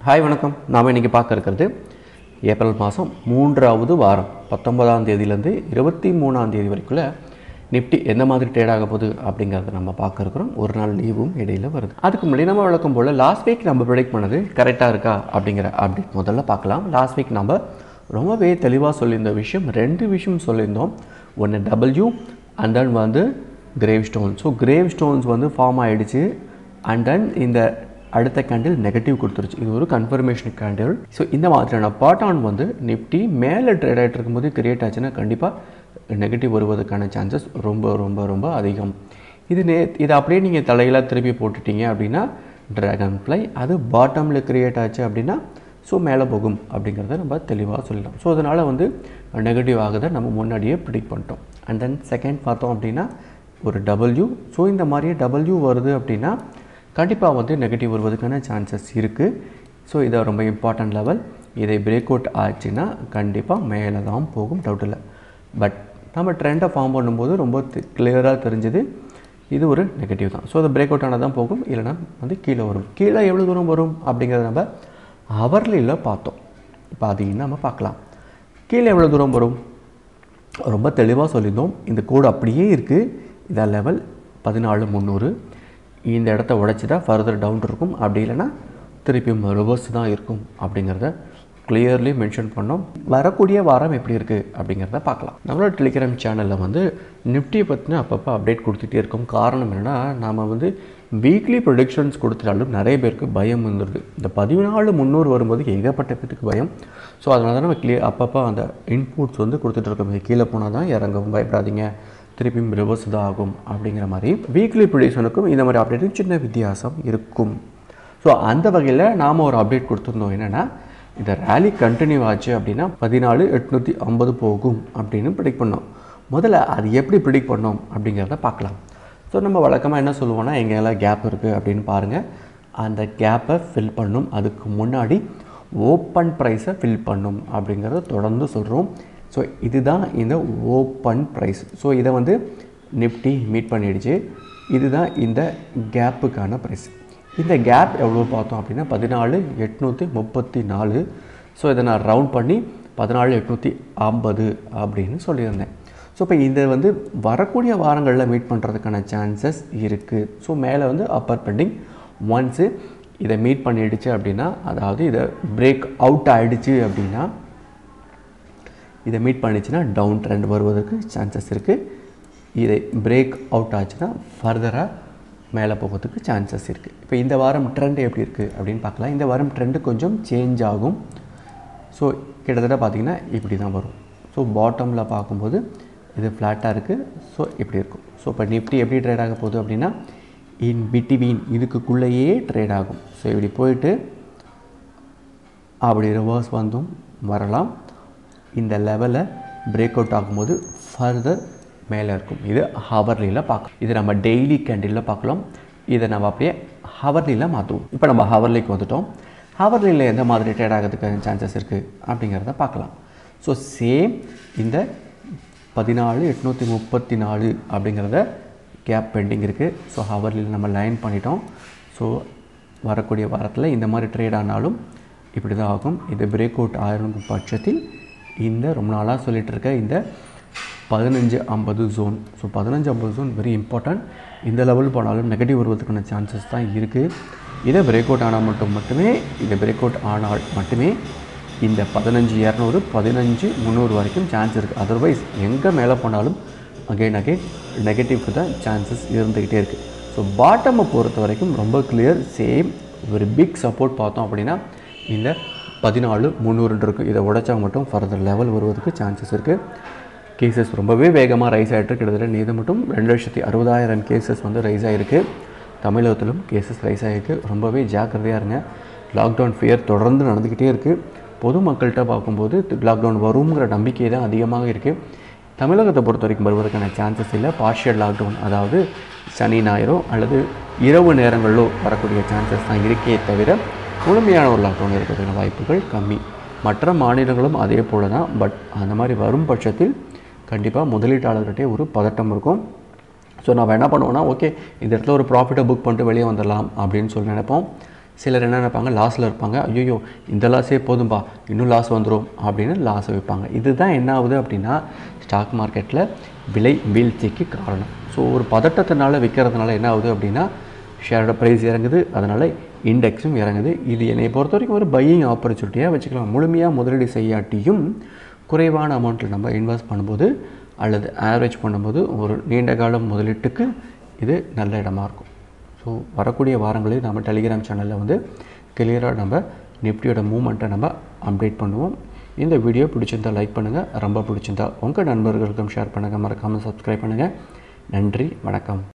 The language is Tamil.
ஹாய் வணக்கம் நாம் இன்றைக்கி பார்க்க இருக்கிறது ஏப்ரல் மாதம் மூன்றாவது வாரம் பத்தொன்பதாம் தேதியிலேருந்து இருபத்தி மூணாம் தேதி வரைக்குள்ள நிஃப்டி எந்த மாதிரி ட்ரேட் ஆக போகுது அப்படிங்கிறத நம்ம பார்க்க இருக்கிறோம் ஒரு நாள் லீவும் இடையில வருது அதுக்கு முன்னாடி நம்ம வழக்கம் போல் லாஸ்ட் வீக் நம்ம ப்ரிடிக்ட் பண்ணது கரெக்டாக இருக்கா அப்படிங்கிற அப்டேட் முதல்ல பார்க்கலாம் லாஸ்ட் வீக் நம்ம ரொம்பவே தெளிவாக சொல்லியிருந்த விஷயம் ரெண்டு விஷயம் சொல்லியிருந்தோம் ஒன்று டபிள்யூ அண்ட் தென் வந்து gravestone so gravestones வந்து ஃபார்ம் ஆகிடுச்சு அண்ட் தென் இந்த அடுத்த கேண்டில் நெகட்டிவ் கொடுத்துருச்சு இது ஒரு கன்ஃபர்மேஷன் கேண்டில் ஸோ இந்த மாதிரியான பாட்டான் வந்து நிஃப்டி மேலே ட்ரேட் ஆகிட்டு இருக்கும்போது கிரியேட் ஆச்சுன்னா கண்டிப்பாக நெகட்டிவ் வருவதற்கான சான்சஸ் ரொம்ப ரொம்ப ரொம்ப அதிகம் இது நே இதை அப்படியே நீங்கள் தலையிலாக திருப்பி போட்டுட்டீங்க அப்படின்னா ட்ராகன் ஃப்ளை அது பாட்டமில் கிரியேட் ஆச்சு அப்படின்னா ஸோ மேலே போகும் அப்படிங்கிறத நம்ம தெளிவாக சொல்லலாம் ஸோ அதனால் வந்து நெகட்டிவ் ஆகுதை நம்ம முன்னாடியே ப்ரிடிக் பண்ணிட்டோம் அண்ட் தென் செகண்ட் பார்த்தோம் அப்படின்னா ஒரு டபுள்யூ ஸோ இந்த மாதிரியே டபுள்யூ வருது அப்படின்னா கண்டிப்பாக வந்து நெகட்டிவ் வருவதற்கான சான்சஸ் இருக்குது ஸோ இது ரொம்ப இம்பார்ட்டன்ட் லெவல் இதை பிரேக் அவுட் ஆச்சுன்னா கண்டிப்பாக மேலே தான் போகும் டவுட் இல்லை பட் நம்ம ட்ரெண்டை ஃபார்ம் பண்ணும்போது ரொம்ப கிளியராக தெரிஞ்சது இது ஒரு நெகட்டிவ் தான் ஸோ அது பிரேக் அவுட் ஆனால் தான் போகும் இல்லைனா வந்து கீழே வரும் கீழே எவ்வளோ தூரம் வரும் அப்படிங்கிறத நம்ம ஹவர்லியில் பார்த்தோம் இப்போ அதையும் நம்ம பார்க்கலாம் கீழே எவ்வளோ தூரம் வரும் ரொம்ப தெளிவாக சொல்லியிருந்தோம் இந்த கோடு அப்படியே இருக்குது இதான் லெவல் பதினாலு முந்நூறு இந்த இடத்த உடைச்சி தான் ஃபர்தர் டவுன் இருக்கும் அப்படி இல்லைன்னா திருப்பியும் ரிவர்ஸ் தான் இருக்கும் அப்படிங்கிறத கிளியர்லி மென்ஷன் பண்ணோம் வரக்கூடிய வாரம் எப்படி இருக்குது அப்படிங்கிறத பார்க்கலாம் நம்மளோட டெலிகிராம் சேனலில் வந்து நிஃப்டியை பற்றின அப்பப்போ அப்டேட் கொடுத்துட்டே இருக்கோம் காரணம் என்னென்னா நாம் வந்து வீக்லி ப்ரொடிக்ஷன்ஸ் கொடுத்துட்டாலும் நிறைய பேருக்கு பயம் வந்துடுது இந்த பதினாலு முந்நூறு வரும்போது ஏகப்பட்ட பேருக்கு பயம் ஸோ அதனால தான் நம்ம கிளியர் அப்பப்போ அந்த இன்புட்ஸ் வந்து கொடுத்துட்ருக்கோம் இது கீழே போனால் தான் இறங்கவும் பயப்படாதீங்க திருப்பியும் ரிவர்ஸ் தான் ஆகும் அப்படிங்கிற மாதிரி வீக்லி ப்ரொடியூஷனுக்கும் இந்த மாதிரி அப்டேட்டுக்கும் சின்ன வித்தியாசம் இருக்கும் ஸோ அந்த வகையில் நாம் ஒரு அப்டேட் கொடுத்துருந்தோம் என்னென்னா இந்த ரேலி கண்டினியூ ஆச்சு அப்படின்னா பதினாலு எட்நூற்றி ஐம்பது போகும் அப்படின்னு ப்ரிடிக் பண்ணோம் முதல்ல அது எப்படி ப்ரிடிக் பண்ணோம் அப்படிங்கிறத பார்க்கலாம் ஸோ நம்ம வழக்கமாக என்ன சொல்லுவோம்னா எங்கெல்லாம் கேப் இருக்குது அப்படின்னு பாருங்கள் அந்த கேப்பை ஃபில் பண்ணும் அதுக்கு முன்னாடி ஓப்பன் ப்ரைஸை ஃபில் பண்ணும் அப்படிங்கிறத தொடர்ந்து சொல்கிறோம் ஸோ இதுதான் இந்த ஓப்பன் ப்ரைஸ் ஸோ இதை வந்து நிஃப்டி மீட் பண்ணிடுச்சு இதுதான் இந்த கேப்புக்கான ப்ரைஸ் இந்த கேப் எவ்வளோ பார்த்தோம் அப்படின்னா பதினாலு எட்நூற்றி முப்பத்தி நாலு ஸோ இதை நான் ரவுண்ட் பண்ணி பதினாலு எட்நூற்றி ஐம்பது அப்படின்னு சொல்லியிருந்தேன் ஸோ இப்போ இதை வந்து வரக்கூடிய வாரங்களில் மீட் பண்ணுறதுக்கான சான்சஸ் இருக்குது ஸோ மேலே வந்து அப்பர் பெண்டிங் ஒன்ஸு இதை மீட் பண்ணிடுச்சு அப்படின்னா அதாவது இதை பிரேக் அவுட் ஆகிடுச்சு அப்படின்னா இதை மீட் பண்ணிச்சுன்னா டவுன் ட்ரெண்ட் வருவதற்கு சான்சஸ் இருக்குது இதை பிரேக் அவுட் ஆச்சுன்னா ஃபர்தராக மேலே போகிறதுக்கு சான்சஸ் இருக்குது இப்போ இந்த வாரம் ட்ரெண்ட் எப்படி இருக்குது அப்படின்னு பார்க்கலாம் இந்த வாரம் ட்ரெண்டு கொஞ்சம் சேஞ்ச் ஆகும் ஸோ கிட்டத்தட்ட பார்த்திங்கன்னா இப்படி தான் வரும் ஸோ பாட்டமில் பார்க்கும்போது இது ஃப்ளாட்டாக இருக்குது ஸோ இப்படி இருக்கும் ஸோ இப்போ நிஃப்டி எப்படி ட்ரேட் ஆக போகுது அப்படின்னா இன் பிட்வீன் இதுக்குள்ளேயே ட்ரேட் ஆகும் ஸோ இப்படி போயிட்டு அப்படி ரிவர்ஸ் வந்தும் வரலாம் இந்த லெவலை பிரேக் அவுட் ஆகும்போது ஃபர்தர் மேலே இருக்கும் இது ஹவர்லியில் பார்க்கலாம் இது நம்ம டெய்லி கேண்டிலில் பார்க்கலாம் இதை நம்ம அப்படியே ஹவர்லியில் மாற்றுவோம் இப்போ நம்ம ஹவர்லிக்கு வந்துட்டோம் ஹவர்லியில் எந்த மாதிரி ட்ரேட் ஆகிறதுக்கான சான்சஸ் இருக்குது அப்படிங்கிறத பார்க்கலாம் ஸோ சேம் இந்த பதினாலு எட்நூற்றி முப்பத்தி நாலு அப்படிங்கிறத கேப் பெண்டிங் இருக்குது ஸோ ஹவர்லியில் நம்ம லைன் பண்ணிட்டோம் ஸோ வரக்கூடிய வாரத்தில் இந்த மாதிரி ட்ரேட் ஆனாலும் இப்படி தான் ஆகும் இது பிரேக் அவுட் ஆயிரம் பட்சத்தில் இந்த ரொம்ப நாளாக சொல்லிகிட்டு இருக்க இந்த பதினஞ்சு ஐம்பது ஜோன் ஸோ பதினஞ்சு ஐம்பது ஜோன் வெரி இம்பார்ட்டன்ட் இந்த லெவல் போனாலும் நெகட்டிவ் வருவதற்கான சான்சஸ் தான் இருக்குது இதை பிரேக் அவுட் ஆனால் மட்டும் மட்டுமே இதை பிரேக் அவுட் ஆனால் மட்டுமே இந்த பதினஞ்சு இரநூறு பதினஞ்சு முந்நூறு வரைக்கும் சான்ஸ் இருக்குது அதர்வைஸ் எங்கே மேலே போனாலும் அகைன் அகைன் நெகட்டிவ்க்கு தான் சான்சஸ் இருந்துக்கிட்டே இருக்குது ஸோ பாட்டமை பொறுத்த வரைக்கும் ரொம்ப கிளியர் சேம் ஒரு பிக் சப்போர்ட் பார்த்தோம் அப்படின்னா இந்த பதினாலு முந்நூறுன்னு இருக்குது இதை உடைச்சா மட்டும் ஃபர்தர் லெவல் வருவதற்கு சான்சஸ் இருக்குது கேசஸ் ரொம்பவே வேகமாக ரைஸ் ஆகிட்டு கிட்டத்தட்ட நேற்று மட்டும் ரெண்டு லட்சத்தி அறுபதாயிரம் கேசஸ் வந்து ரைஸ் ஆகிருக்கு தமிழகத்திலும் கேசஸ் ரைஸ் ஆகிருக்கு ரொம்பவே ஜாக்கிரதையாக இருங்க லாக்டவுன் ஃபியர் தொடர்ந்து நடந்துக்கிட்டே இருக்குது பொதுமக்கள்கிட்ட பார்க்கும்போது லாக்டவுன் வருங்கிற நம்பிக்கை தான் அதிகமாக இருக்குது தமிழகத்தை பொறுத்த வரைக்கும் வருவதற்கான சான்சஸ் இல்லை பார்ஷியல் லாக்டவுன் அதாவது சனி ஞாயிறோ அல்லது இரவு நேரங்களிலோ வரக்கூடிய சான்சஸ் தான் இருக்கே தவிர முழுமையான ஒரு லாக்டவுன் இருக்கிறதுக்கான வாய்ப்புகள் கம்மி மற்ற மாநிலங்களும் அதே போல தான் பட் அந்த மாதிரி வரும் பட்சத்தில் கண்டிப்பாக முதலீட்டாளர்கிட்டே ஒரு பதட்டம் இருக்கும் ஸோ நம்ம என்ன பண்ணுவோம்னா ஓகே இந்த இடத்துல ஒரு ப்ராஃபிட்டை புக் பண்ணிட்டு வெளியே வந்துடலாம் அப்படின்னு சொல்லி நினைப்போம் சிலர் என்ன நினைப்பாங்க லாஸில் இருப்பாங்க ஐயோ இந்த லாஸே போதும்பா இன்னும் லாஸ் வந்துடும் அப்படின்னு லாஸ் வைப்பாங்க இதுதான் என்ன ஆகுது அப்படின்னா ஸ்டாக் மார்க்கெட்டில் விலை வீழ்ச்சிக்கு காரணம் ஸோ ஒரு பதட்டத்தினால விற்கிறதுனால என்ன ஆகுது அப்படின்னா ஷேரோட ப்ரைஸ் இறங்குது அதனால் இண்டெக்ஸும் இறங்குது இது என்னை பொறுத்த வரைக்கும் ஒரு பையிங் ஆப்பர்ச்சுனிட்டியாக வச்சுக்கலாம் முழுமையாக முதலீடு செய்யாட்டியும் குறைவான அமௌண்ட்டில் நம்ம இன்வெஸ்ட் பண்ணும்போது அல்லது ஆவரேஜ் பண்ணும்போது ஒரு நீண்ட கால முதலீட்டுக்கு இது நல்ல இடமா இருக்கும் ஸோ வரக்கூடிய வாரங்களில் நம்ம டெலிகிராம் சேனலில் வந்து கிளியராக நம்ம நிஃப்டியோட மூமெண்ட்டை நம்ம அப்டேட் பண்ணுவோம் இந்த வீடியோ பிடிச்சிருந்தா லைக் பண்ணுங்கள் ரொம்ப பிடிச்சிருந்தா உங்கள் நண்பர்களுக்கும் ஷேர் பண்ணுங்கள் மறக்காமல் சப்ஸ்கிரைப் பண்ணுங்கள் நன்றி வணக்கம்